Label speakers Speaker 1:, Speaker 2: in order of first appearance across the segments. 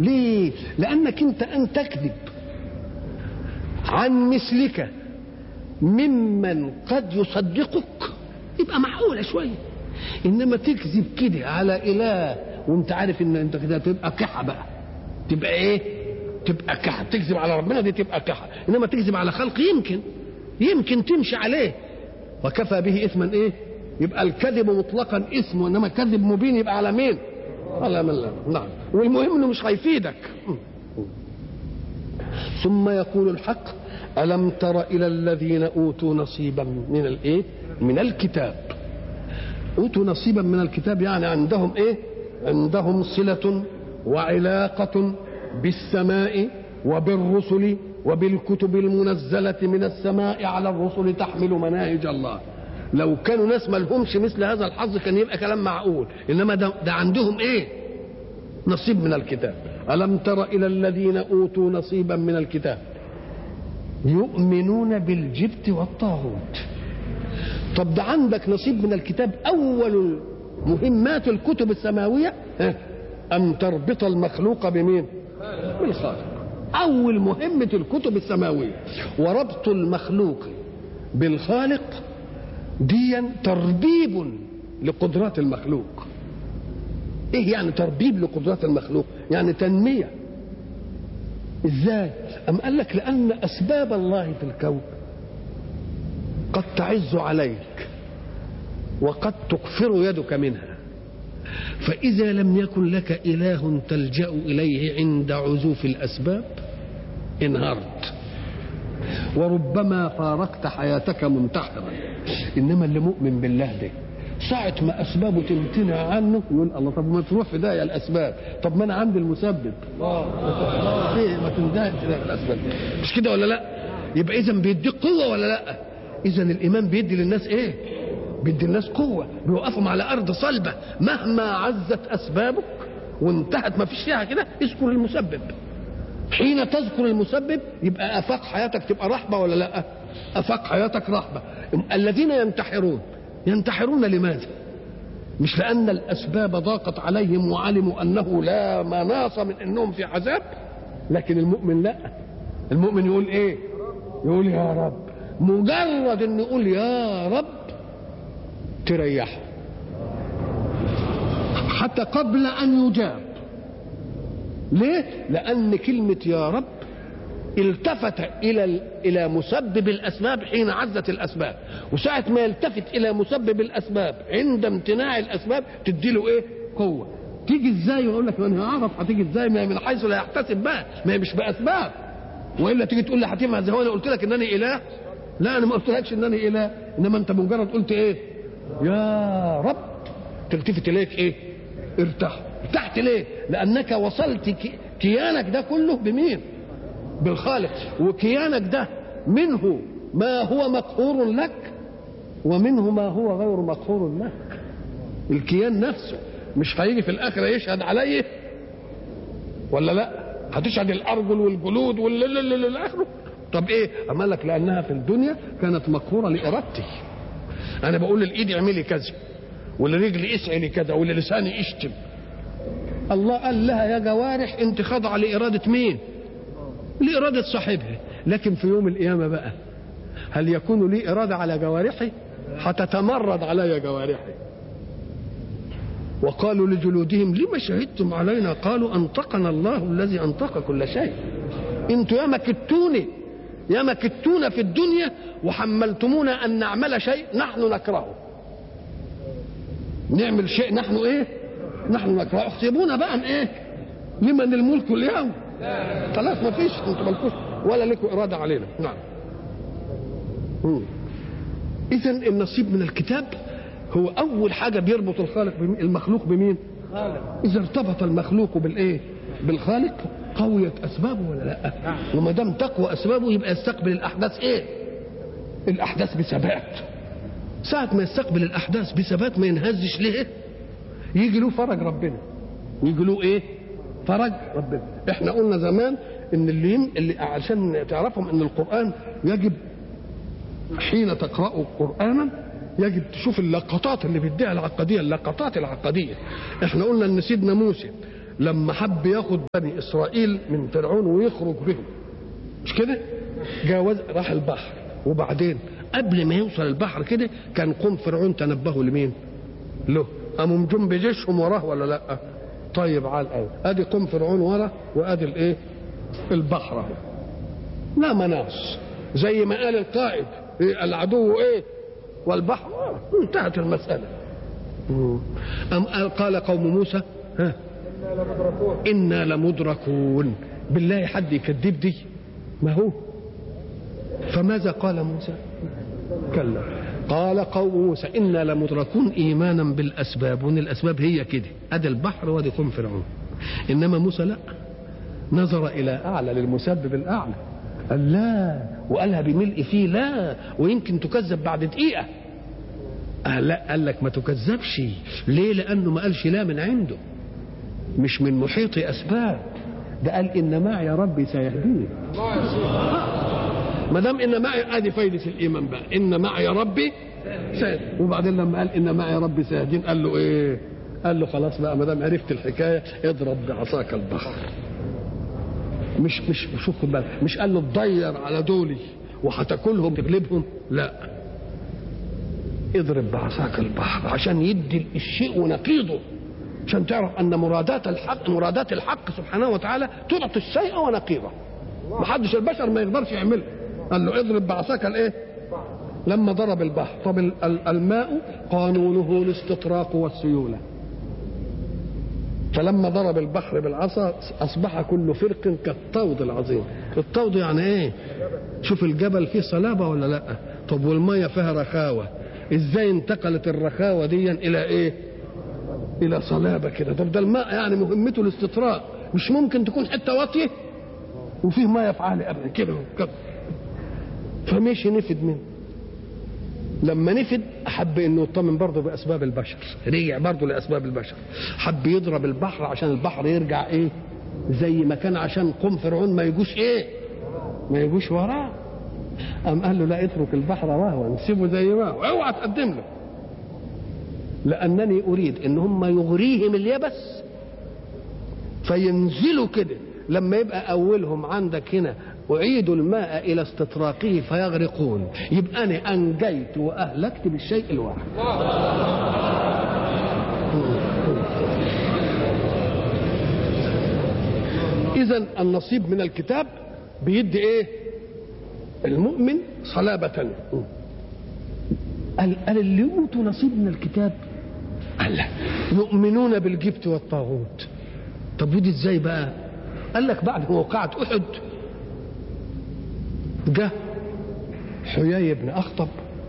Speaker 1: ليه لانك انت ان تكذب عن مثلك ممن قد يصدقك يبقى معقوله شويه انما تكذب كده على اله وانت عارف ان انت كده تبقى كحه بقى تبقى ايه تبقى كحه تكذب على ربنا دي تبقى كحه انما تكذب على خلق يمكن يمكن تمشي عليه وكفى به اثما ايه يبقى الكذب مطلقا اسم وانما كذب مبين يبقى على مين على من لا نعم والمهم انه مش هيفيدك ثم يقول الحق الم تر الى الذين اوتوا نصيبا من الايه من الكتاب اوتوا نصيبا من الكتاب يعني عندهم ايه عندهم صله وعلاقه بالسماء وبالرسل وبالكتب المنزله من السماء على الرسل تحمل مناهج الله لو كانوا ناس ما لهمش مثل هذا الحظ كان يبقى كلام معقول انما ده, ده عندهم ايه نصيب من الكتاب الم تر الى الذين اوتوا نصيبا من الكتاب يؤمنون بالجبت والطاغوت طب ده عندك نصيب من الكتاب اول مهمات الكتب السماويه ان تربط المخلوق بمين بالخالق اول مهمه الكتب السماويه وربط المخلوق بالخالق ديا تربيب لقدرات المخلوق ايه يعني تربيب لقدرات المخلوق يعني تنميه ازاي ام قال لك لان اسباب الله في الكون قد تعز عليك وقد تكفر يدك منها فاذا لم يكن لك اله تلجا اليه عند عزوف الاسباب انهارت وربما فارقت حياتك منتحرا انما اللي مؤمن بالله ده ساعة ما أسبابه تمتنع عنه يقول الله طب ما تروح في داهية الأسباب طب ما أنا عندي المسبب إيه ما تندهش الأسباب مش كده ولا لا يبقى إذا بيديك قوة ولا لا إذا الإيمان بيدي للناس إيه بيدي الناس قوة بيوقفهم على أرض صلبة مهما عزت أسبابك وانتهت ما فيش فيها كده اذكر المسبب حين تذكر المسبب يبقى افاق حياتك تبقى رحبه ولا لا؟ افاق حياتك رحبه الذين ينتحرون ينتحرون لماذا؟ مش لان الاسباب ضاقت عليهم وعلموا انه لا مناص من انهم في عذاب لكن المؤمن لا المؤمن يقول ايه؟ يقول يا رب مجرد ان يقول يا رب تريحه حتى قبل ان يجاب ليه؟ لأن كلمة يا رب التفت إلى إلى مسبب الأسباب حين عزت الأسباب، وساعة ما يلتفت إلى مسبب الأسباب عند امتناع الأسباب تديله إيه؟ قوة. تيجي إزاي؟ يقول لك أنا هعرف هتيجي إزاي؟ ما من حيث لا يحتسب بقى، ما هي مش بأسباب. وإلا تيجي تقول لي هتنفع زي هو أنا قلت لك إنني إله؟ لا أنا ما قلتلكش إنني إله، إنما أنت مجرد قلت إيه؟ يا رب تلتفت إليك إيه؟ ارتاح. ارتحت ليه؟ لأنك وصلت كيانك ده كله بمين؟ بالخالق وكيانك ده منه ما هو مقهور لك ومنه ما هو غير مقهور لك الكيان نفسه مش هيجي في الآخرة يشهد عليه ولا لا هتشهد الأرجل والجلود واللي آخره طب ايه أما لك لأنها في الدنيا كانت مقهورة لإرادتي أنا بقول للإيد اعملي كذا ولرجلي اسعي لي كذا وللساني اشتم الله قال لها يا جوارح انت خاضعه لاراده مين؟ لاراده صاحبها لكن في يوم القيامه بقى هل يكون لي اراده على جوارحي؟ هتتمرد علي جوارحي وقالوا لجلودهم لما شهدتم علينا قالوا انطقنا الله الذي انطق كل شيء انتوا يا مكتوني يا مكتونا في الدنيا وحملتمونا ان نعمل شيء نحن نكرهه نعمل شيء نحن ايه نحن نكره احسبونا بقى ايه لمن الملك اليوم خلاص ما فيش انتوا مالكوش ولا لكم اراده علينا نعم اذا النصيب من الكتاب هو اول حاجه بيربط الخالق بمين المخلوق بمين اذا ارتبط المخلوق بالايه بالخالق قويت اسبابه ولا لا وما دام تقوى اسبابه يبقى يستقبل الاحداث ايه الاحداث بثبات ساعة ما يستقبل الأحداث بثبات ما ينهزش ليه؟ يجي له فرج ربنا. يجي له إيه؟ فرج ربنا. إحنا قلنا زمان إن اللي, يم... اللي عشان تعرفهم إن القرآن يجب حين تقرأوا قرآنا يجب تشوف اللقطات اللي بيديها العقدية اللقطات العقدية. إحنا قلنا إن سيدنا موسى لما حب ياخد بني اسرائيل من فرعون ويخرج بهم مش كده جاوز راح البحر وبعدين قبل ما يوصل البحر كده كان قوم فرعون تنبهوا لمين له قاموا مجم بجيشهم وراه ولا لا طيب على الاول ادي قوم فرعون ورا وادي الايه البحر اهو لا مناص زي ما قال القائد إيه العدو ايه والبحر آه، انتهت المساله أم قال قوم موسى ها إنا لمدركون بالله حد يكذب دي ما هو فماذا قال موسى كلا قال قوم موسى إنا لمدركون إيمانا بالأسباب وإن الأسباب هي كده أدي البحر وأدي قوم فرعون إنما موسى لا نظر إلى أعلى للمسبب الأعلى قال لا وقالها بملء فيه لا ويمكن تكذب بعد دقيقة قال لا قال لك ما تكذبش ليه لأنه ما قالش لا من عنده مش من محيط أسباب ده قال إن معي ربي سيهديني ما دام إن معي ادي فايدة الإيمان بقى إن معي ربي سيهدين وبعدين لما قال إن معي ربي سيهدين قال له إيه قال له خلاص بقى ما دام عرفت الحكاية اضرب بعصاك البحر مش مش شوف خد بالك مش قال له تضير على دولي وهتاكلهم تغلبهم لا اضرب بعصاك البحر عشان يدي الشيء ونقيضه عشان تعرف ان مرادات الحق مرادات الحق سبحانه وتعالى تعطي الشيء ونقيضه ما حدش البشر ما يقدرش يعملها قال له اضرب بعصاك الايه لما ضرب البحر طب ال- ال- الماء قانونه الاستطراق والسيوله فلما ضرب البحر بالعصا اصبح كل فرق كالطود العظيم الطود يعني ايه شوف الجبل فيه صلابه ولا لا طب والميه فيها رخاوه ازاي انتقلت الرخاوه دي الى ايه الى صلابه كده طب ده الماء يعني مهمته الاستطراق مش ممكن تكون حته واطيه وفيه ميه في عالي ابدا كده كده فمشي نفد منه لما نفد حب انه يطمن برضه باسباب البشر رجع برضه لاسباب البشر حب يضرب البحر عشان البحر يرجع ايه زي ما كان عشان قوم فرعون ما يجوش ايه ما يجوش وراه قام قال له لا اترك البحر رهوا سيبه زي ما هو اوعى تقدم له لانني اريد ان هم يغريهم اليبس فينزلوا كده لما يبقى اولهم عندك هنا اعيدوا الماء الى استطراقه فيغرقون يبقى انا انجيت واهلكت بالشيء الواحد اذا النصيب من الكتاب بيدي ايه المؤمن صلابة قال قال اللي يؤتوا نصيب من الكتاب قال لا يؤمنون بالجبت والطاغوت طب ودي ازاي بقى قال لك بعد موقعة احد جه حيي بن اخطب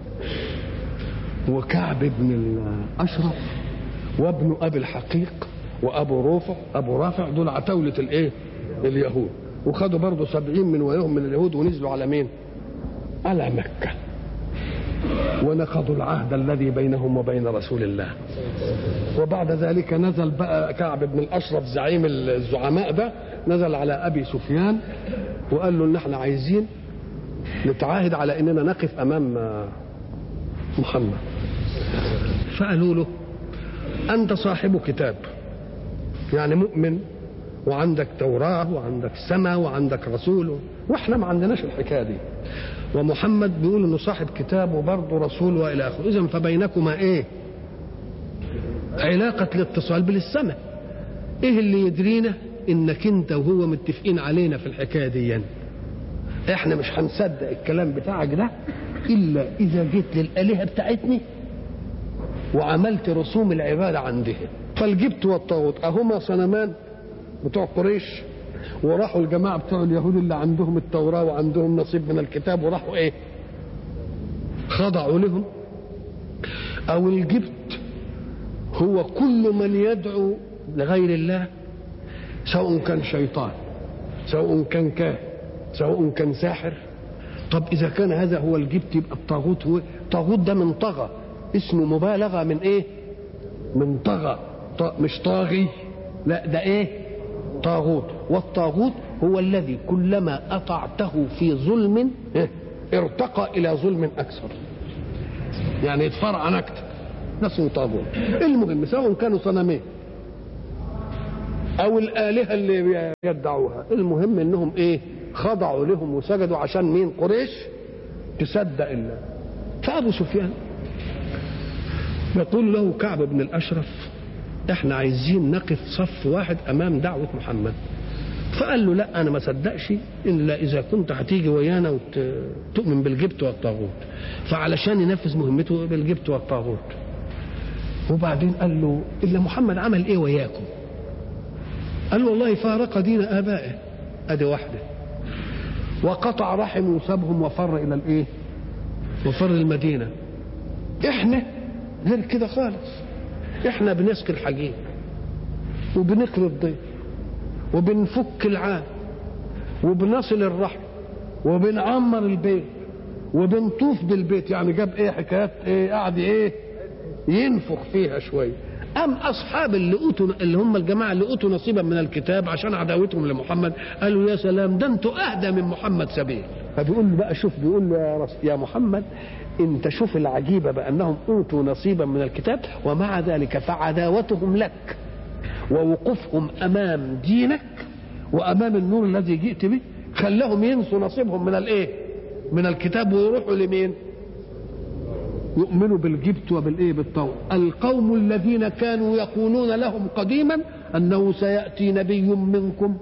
Speaker 1: وكعب بن الاشرف وابن ابي الحقيق وابو رافع ابو رافع دول عتاولة الايه اليهود وخدوا برضه سبعين من وياهم من اليهود ونزلوا على مين على مكة ونقضوا العهد الذي بينهم وبين رسول الله وبعد ذلك نزل بقى كعب بن الاشرف زعيم الزعماء ده نزل على ابي سفيان وقال له ان احنا عايزين نتعاهد على اننا نقف امام محمد فقالوا له انت صاحب كتاب يعني مؤمن وعندك توراة وعندك سماء وعندك رسول واحنا ما عندناش الحكاية دي ومحمد بيقول انه صاحب كتاب وبرضه رسول والى اخره اذا فبينكما ايه علاقة الاتصال بالسماء ايه اللي يدرينا انك انت وهو متفقين علينا في الحكاية دي يعني. احنا مش هنصدق الكلام بتاعك ده الا اذا جيت للالهة بتاعتني وعملت رسوم العبادة عندهم فالجبت والطاغوت اهما صنمان بتوع قريش وراحوا الجماعة بتوع اليهود اللي عندهم التوراة وعندهم نصيب من الكتاب وراحوا ايه خضعوا لهم او الجبت هو كل من يدعو لغير الله سواء كان شيطان سواء كان كاهن سواء كان ساحر طب اذا كان هذا هو الجبت يبقى الطاغوت هو الطاغوت ده من طغى اسمه مبالغه من ايه من طغى ط... مش طاغي لا ده ايه طاغوت والطاغوت هو الذي كلما اطعته في ظلم إيه؟ ارتقى الى ظلم اكثر يعني يتفرعن اكثر ده اسمه طاغوت المهم سواء كانوا صنمين او الالهه اللي يدعوها المهم انهم ايه خضعوا لهم وسجدوا عشان مين قريش تصدق الله فابو سفيان يقول له كعب بن الاشرف احنا عايزين نقف صف واحد امام دعوه محمد فقال له لا انا ما صدقش الا اذا كنت هتيجي ويانا وتؤمن بالجبت والطاغوت فعلشان ينفذ مهمته بالجبت والطاغوت وبعدين قال له الا محمد عمل ايه وياكم قال له والله فارق دين ابائه ادي واحده وقطع رحم وسابهم وفر الى الايه وفر المدينه احنا غير كده خالص احنا بنسقي الحجيج وبنقري الضيف وبنفك العام وبنصل الرحم وبنعمر البيت وبنطوف بالبيت يعني جاب ايه حكايات ايه قعد ايه ينفخ فيها شويه أم أصحاب اللي أوتوا اللي هم الجماعة اللي أوتوا نصيبا من الكتاب عشان عداوتهم لمحمد قالوا يا سلام ده أنتوا أهدى من محمد سبيل فبيقول له بقى شوف بيقول له يا, رس يا محمد أنت شوف العجيبة بأنهم أوتوا نصيبا من الكتاب ومع ذلك فعداوتهم لك ووقوفهم أمام دينك وأمام النور الذي جئت به خلاهم ينسوا نصيبهم من الإيه؟ من الكتاب ويروحوا لمين؟ يؤمنوا بالجبت وبالايه بالطور القوم الذين كانوا يقولون لهم قديما انه سياتي نبي منكم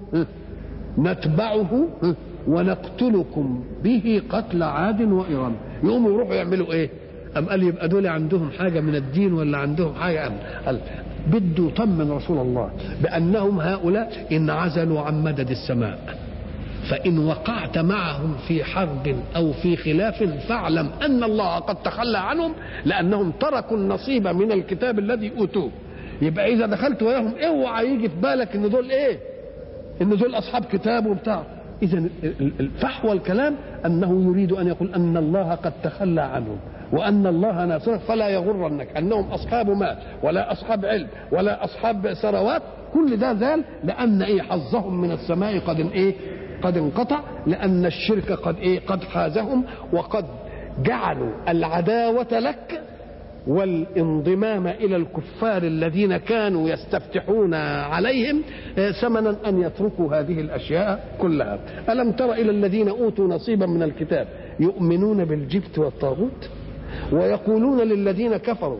Speaker 1: نتبعه ونقتلكم به قتل عاد وإرم يقوموا يروحوا يعملوا ايه أم قال يبقى دول عندهم حاجة من الدين ولا عندهم حاجة أم قال بده يطمن رسول الله بأنهم هؤلاء انعزلوا عن مدد السماء فإن وقعت معهم في حرب أو في خلاف فاعلم أن الله قد تخلى عنهم لأنهم تركوا النصيب من الكتاب الذي أوتوه يبقى إذا دخلت وياهم اوعى يجي في بالك إن دول إيه؟ إن دول أصحاب كتاب وبتاع إذا فحوى الكلام أنه يريد أن يقول أن الله قد تخلى عنهم وأن الله ناصره فلا يغرنك أنهم أصحاب مال ولا أصحاب علم ولا أصحاب ثروات كل ده زال لأن إيه حظهم من السماء قد إيه قد انقطع لأن الشرك قد إيه قد حازهم وقد جعلوا العداوة لك والانضمام إلى الكفار الذين كانوا يستفتحون عليهم ثمنا أن يتركوا هذه الأشياء كلها ألم تر إلى الذين أوتوا نصيبا من الكتاب يؤمنون بالجبت والطاغوت ويقولون للذين كفروا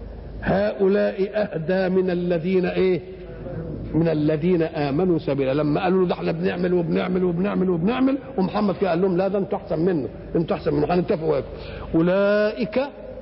Speaker 1: هؤلاء أهدى من الذين إيه من الذين امنوا سبيلا لما قالوا له ده احنا بنعمل وبنعمل وبنعمل وبنعمل ومحمد كده قال لهم لا ده انتوا احسن منه انتوا احسن منه هنتفقوا وياكم اولئك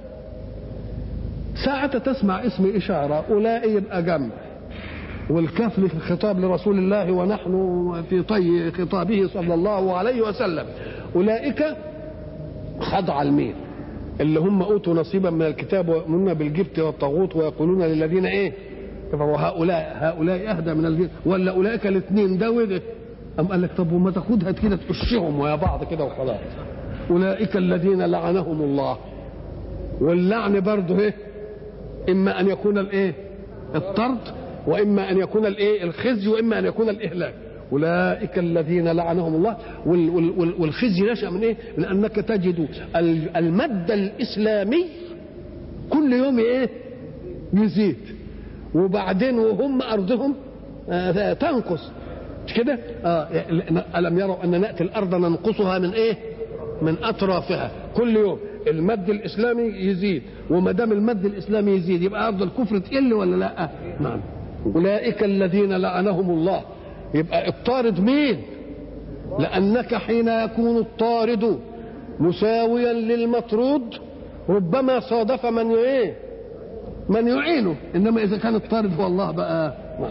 Speaker 1: ساعة تسمع اسم إشارة أولئك يبقى جمع والكاف للخطاب لرسول الله ونحن في طي خطابه صلى الله عليه وسلم أولئك خضع المين اللي هم أوتوا نصيبا من الكتاب ويؤمنون بالجبت والطاغوت ويقولون للذين إيه وهؤلاء هؤلاء اهدى من الذين ولا اولئك الاثنين ده وده أم قال لك طب وما تاخدها كده تقشهم ويا بعض كده وخلاص اولئك الذين لعنهم الله واللعن برضه ايه اما ان يكون الايه الطرد واما ان يكون الايه الخزي واما ان يكون الاهلاك اولئك الذين لعنهم الله وال وال والخزي نشا من ايه من انك تجد المد الاسلامي كل يوم ايه يزيد وبعدين وهم ارضهم آه تنقص مش كده آه الم يروا ان ناتي الارض ننقصها من ايه من اطرافها كل يوم المد الاسلامي يزيد وما دام المد الاسلامي يزيد يبقى ارض الكفر تقل ولا لا نعم اولئك الذين لعنهم الله يبقى الطارد مين لانك حين يكون الطارد مساويا للمطرود ربما صادف من ايه من يعينه انما اذا كان الطارد هو الله بقى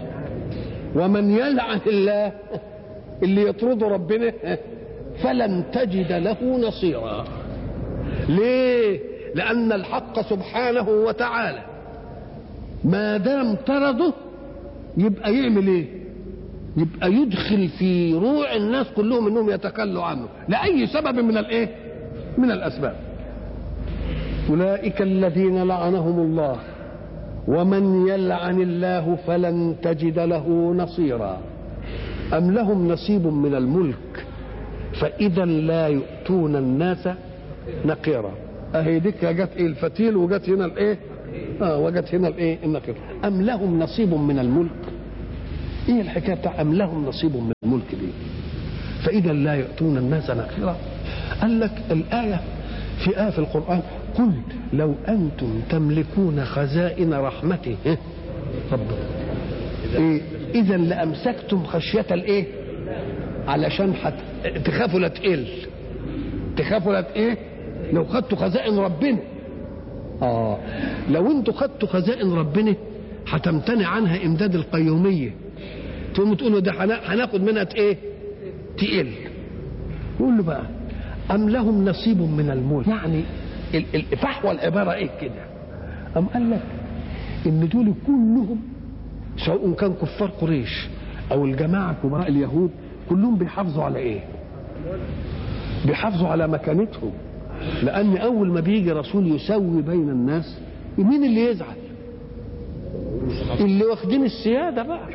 Speaker 1: ومن يلعن الله اللي يطرد ربنا فلن تجد له نصيرا ليه لان الحق سبحانه وتعالى ما دام طرده يبقى يعمل ايه يبقى يدخل في روع الناس كلهم انهم يتخلوا عنه لاي سبب من الايه من الاسباب اولئك الذين لعنهم الله ومن يلعن الله فلن تجد له نصيرا أم لهم نصيب من الملك فإذا لا يؤتون الناس نقيرا أهي ديك جت إيه الفتيل وجت هنا الإيه؟ آه وجت هنا الإيه؟ النقير أم لهم نصيب من الملك ايه الحكايه بتاع ام لهم نصيب من الملك دي فاذا لا يؤتون الناس نقيرا قال لك الايه في آية في القرآن قل لو أنتم تملكون خزائن رحمته إيه؟ ربنا إيه؟ إذا لأمسكتم خشية الإيه؟ علشان حت... تخافوا لا تقل تخافوا لا إيه؟ لو خدتوا خزائن ربنا آه لو أنتوا خدتوا خزائن ربنا هتمتنع عنها إمداد القيومية تقوموا تقولوا ده هناخد منها إيه؟ تقل يقول له بقى أم لهم نصيب من الملك يعني فحوى العبارة إيه كده أم قال لك إن دول كلهم سواء كان كفار قريش أو الجماعة كبراء اليهود كلهم بيحافظوا على إيه بيحافظوا على مكانتهم لأن أول ما بيجي رسول يسوي بين الناس مين اللي يزعل اللي واخدين السيادة بقى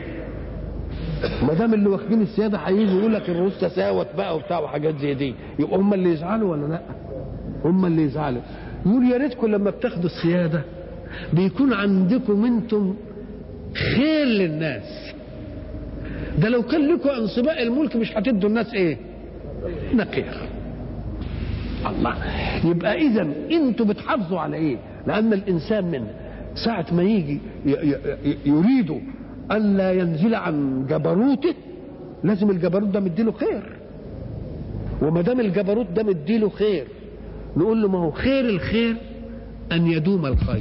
Speaker 1: ما دام اللي واخدين السياده هيجوا يقول لك الروس تساوت بقى وبتاع وحاجات زي دي يبقى هم اللي يزعلوا ولا لا؟ هم اللي يزعلوا يقول يا ريتكم لما بتاخدوا السياده بيكون عندكم انتم خير للناس ده لو كان لكم انصباء الملك مش هتدوا الناس ايه؟ نقير الله يبقى اذا انتوا بتحافظوا على ايه؟ لان الانسان من ساعه ما يجي يريد ألا ينزل عن جبروته لازم الجبروت ده مديله خير وما دام الجبروت ده مديله خير نقول له ما هو خير الخير أن يدوم الخير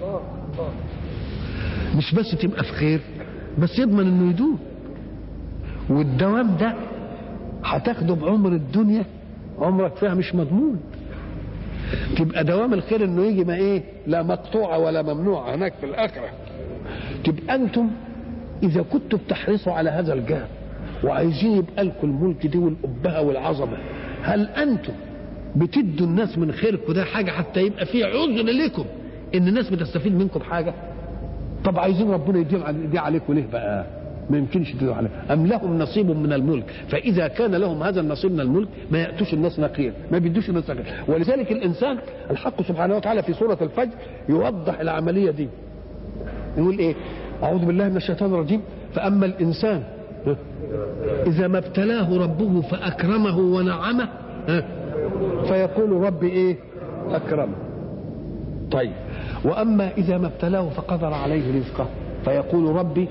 Speaker 1: مش بس تبقى في خير بس يضمن انه يدوم والدوام ده هتاخده بعمر الدنيا عمرك فيها مش مضمون تبقى دوام الخير انه يجي ما ايه لا مقطوعه ولا ممنوعه هناك في الاخره تبقى انتم إذا كنتوا بتحرصوا على هذا الجهل وعايزين يبقى لكم الملك دي والأبهة والعظمة هل أنتم بتدوا الناس من خيركم ده حاجة حتى يبقى في عذر لكم إن الناس بتستفيد منكم حاجة طب عايزين ربنا يديم دي عليكم ليه بقى ما يمكنش تدوا عليه أم لهم نصيب من الملك فإذا كان لهم هذا النصيب من الملك ما يأتوش الناس نقير ما بيدوش الناس نقير ولذلك الإنسان الحق سبحانه وتعالى في سورة الفجر يوضح العملية دي يقول إيه أعوذ بالله من الشيطان الرجيم فأما الإنسان إذا ما ابتلاه ربه فأكرمه ونعمه فيقول ربي إيه أكرمه طيب وأما إذا ما ابتلاه فقدر عليه رزقه فيقول ربي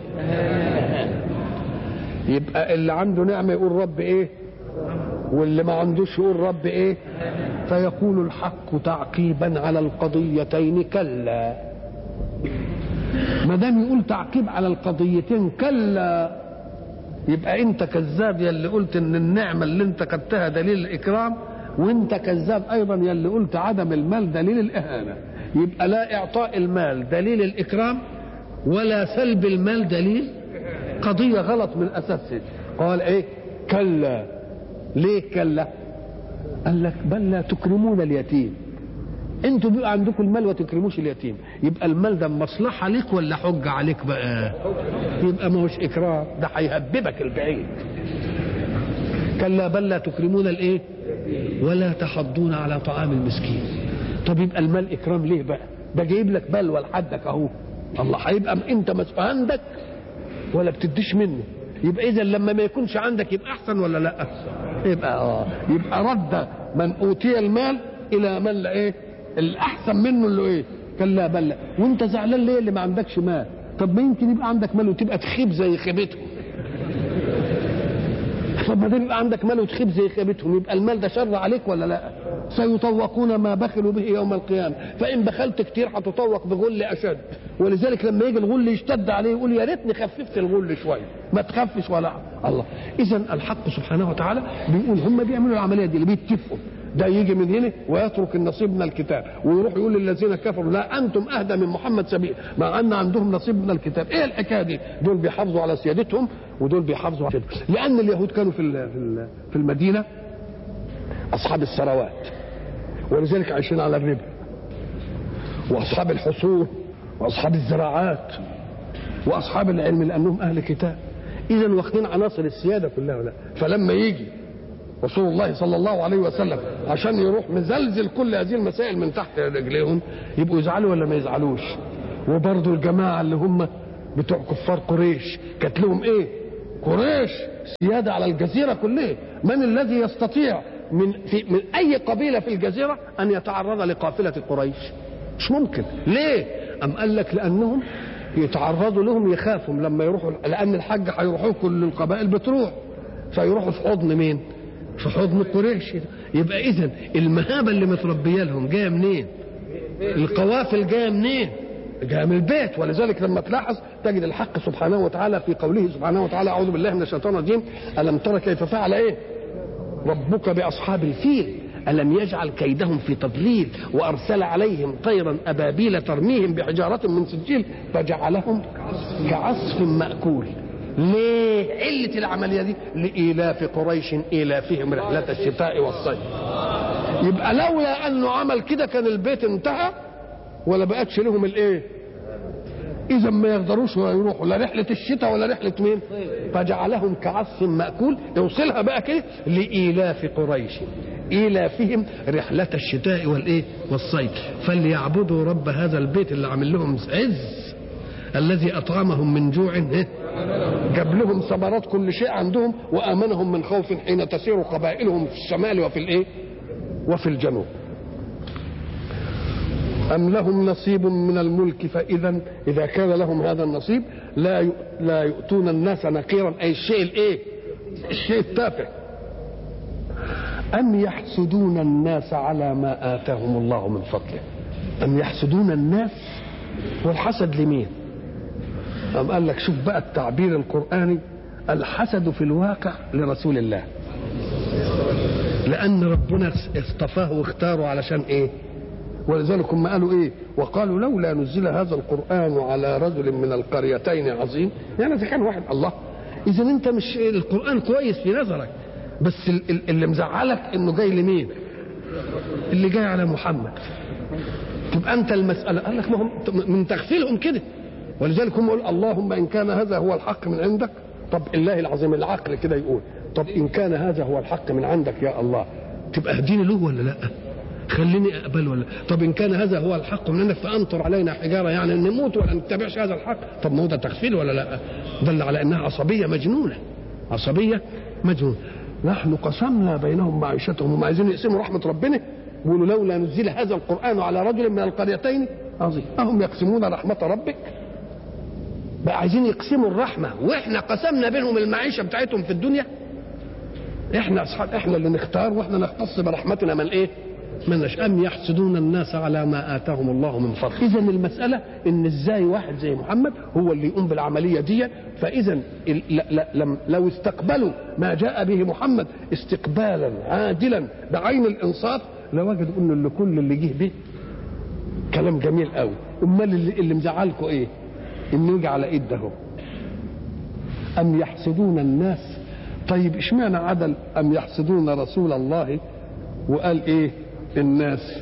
Speaker 1: يبقى اللي عنده نعمة يقول رب إيه واللي ما عندوش يقول رب إيه فيقول الحق تعقيبا على القضيتين كلا ما دام يقول تعقيب على القضيتين كلا يبقى انت كذاب يا اللي قلت ان النعمه اللي انت خدتها دليل الاكرام وانت كذاب ايضا يا اللي قلت عدم المال دليل الاهانه يبقى لا اعطاء المال دليل الاكرام ولا سلب المال دليل قضيه غلط من اساسها قال ايه كلا ليه كلا قال لك بل لا تكرمون اليتيم انتوا بيبقى عندكم المال وتكرموش اليتيم يبقى المال ده مصلحه ليك ولا حجه عليك بقى يبقى ما هوش اكرام ده هيهببك البعيد كلا بل لا تكرمون الايه ولا تحضون على طعام المسكين طب يبقى المال اكرام ليه بقى ده جايب لك بلوى لحدك اهو الله هيبقى انت مسؤول عندك ولا بتديش منه يبقى اذا لما ما يكونش عندك يبقى احسن ولا لا يبقى اه يبقى رد من اوتي المال الى من لا ايه الاحسن منه اللي ايه كلا بل لا وانت زعلان ليه اللي ما عندكش مال طب ما يمكن يبقى عندك مال وتبقى تخيب زي خيبتهم طب ما دام يبقى عندك مال وتخيب زي خيبتهم يبقى المال ده شر عليك ولا لا سيطوقون ما بخلوا به يوم القيامه فان بخلت كتير هتطوق بغل اشد ولذلك لما يجي الغل يشتد عليه يقول يا ريتني خففت الغل شويه ما تخفش ولا الله اذا الحق سبحانه وتعالى بيقول هم بيعملوا العمليه دي اللي بيتفقوا ده يجي من هنا ويترك النصيب من الكتاب ويروح يقول للذين كفروا لا انتم اهدى من محمد سبيل مع ان عندهم نصيب من الكتاب ايه الحكايه دي دول بيحافظوا على سيادتهم ودول بيحافظوا على سيادتهم لان اليهود كانوا في في المدينه اصحاب الثروات ولذلك عايشين على الربا واصحاب الحصول واصحاب الزراعات واصحاب العلم لانهم اهل كتاب اذا واخدين عناصر السياده كلها ولا فلما يجي رسول الله صلى الله عليه وسلم عشان يروح مزلزل كل هذه المسائل من تحت رجليهم يبقوا يزعلوا ولا ما يزعلوش وبرضه الجماعه اللي هم بتوع كفار قريش كانت لهم ايه قريش سيادة على الجزيرة كلها من الذي يستطيع من, في من أي قبيلة في الجزيرة أن يتعرض لقافلة قريش مش ممكن ليه أم قال لك لأنهم يتعرضوا لهم يخافوا لما يروحوا لأن الحج هيروحوا كل القبائل بتروح فيروحوا في حضن مين في حضن قريش يبقى إذا المهابة اللي متربية لهم جاية منين القوافل جاية منين جاء من البيت ولذلك لما تلاحظ تجد الحق سبحانه وتعالى في قوله سبحانه وتعالى اعوذ بالله من الشيطان الرجيم الم ترى كيف فعل ايه ربك باصحاب الفيل الم يجعل كيدهم في تضليل وارسل عليهم طيرا ابابيل ترميهم بحجاره من سجيل فجعلهم كعصف ماكول ليه علة العملية دي لإيلاف قريش إيلافهم رحلة الشتاء والصيف يبقى لولا أنه عمل كده كان البيت انتهى ولا بقتش لهم الايه اذا ما يقدروش يروحوا لا رحله الشتاء ولا رحله مين فجعلهم كعصف ماكول يوصلها بقى كده لايلاف قريش ايلافهم رحله الشتاء والايه والصيف فليعبدوا رب هذا البيت اللي عامل لهم عز الذي اطعمهم من جوع جاب لهم ثمرات كل شيء عندهم وامنهم من خوف حين تسير قبائلهم في الشمال وفي الايه وفي الجنوب أم لهم نصيب من الملك فإذا إذا كان لهم هذا النصيب لا لا يؤتون الناس نقيرا أي الشيء الإيه؟ الشيء التافه أم يحسدون الناس على ما آتاهم الله من فضله أم يحسدون الناس والحسد لمين أم قال لك شوف بقى التعبير القرآني الحسد في الواقع لرسول الله لأن ربنا اصطفاه واختاره علشان إيه ولذلك هم قالوا ايه وقالوا لولا نزل هذا القران على رجل من القريتين عظيم يعني اذا كان واحد الله اذا انت مش القران كويس في نظرك بس اللي مزعلك انه جاي لمين اللي جاي على محمد تبقى انت المساله قال لك ما هم من تغفيلهم كده ولذلك هم يقول اللهم ان كان هذا هو الحق من عندك طب الله العظيم العقل كده يقول طب ان كان هذا هو الحق من عندك يا الله تبقى اهديني له ولا لا خليني اقبل ولا طب ان كان هذا هو الحق من عندك فامطر علينا حجاره يعني نموت ولا نتبعش هذا الحق طب ما هو ده تغفيل ولا لا دل على انها عصبيه مجنونه عصبيه مجنونه نحن قسمنا بينهم معيشتهم هم عايزين يقسموا رحمه ربنا يقولوا لولا نزل هذا القران على رجل من القريتين عظيم اهم يقسمون رحمه ربك بقى عايزين يقسموا الرحمه واحنا قسمنا بينهم المعيشه بتاعتهم في الدنيا احنا اصحاب احنا اللي نختار واحنا نختص برحمتنا من ايه من أم يحسدون الناس على ما آتاهم الله من فضل إذا المسألة إن إزاي واحد زي محمد هو اللي يقوم بالعملية دي فإذا لو استقبلوا ما جاء به محمد استقبالا عادلا بعين الإنصاف لوجدوا إنه اللي كل اللي جه به كلام جميل قوي أمال اللي, اللي مزعلكم إيه؟ إنه يجي على إيد ده أم يحسدون الناس طيب اشمعنى عدل أم يحسدون رسول الله وقال إيه الناس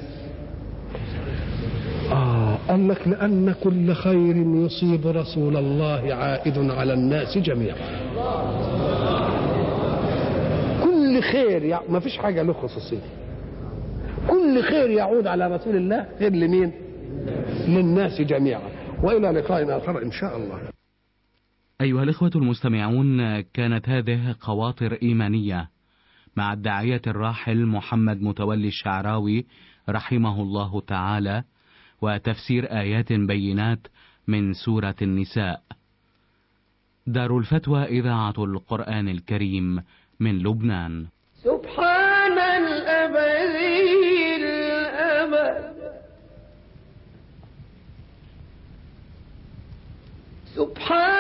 Speaker 1: آه قال لك لأن كل خير يصيب رسول الله عائد على الناس جميعا كل خير يعني ما فيش حاجة له خصوصية كل خير يعود على رسول الله خير لمين للناس جميعا وإلى لقاء آخر إن شاء الله
Speaker 2: أيها الإخوة المستمعون كانت هذه خواطر إيمانية مع الداعية الراحل محمد متولي الشعراوي رحمه الله تعالى وتفسير آيات بينات من سورة النساء. دار الفتوى إذاعة القرآن الكريم من لبنان.
Speaker 3: سبحان الأبدي الأبد سبحان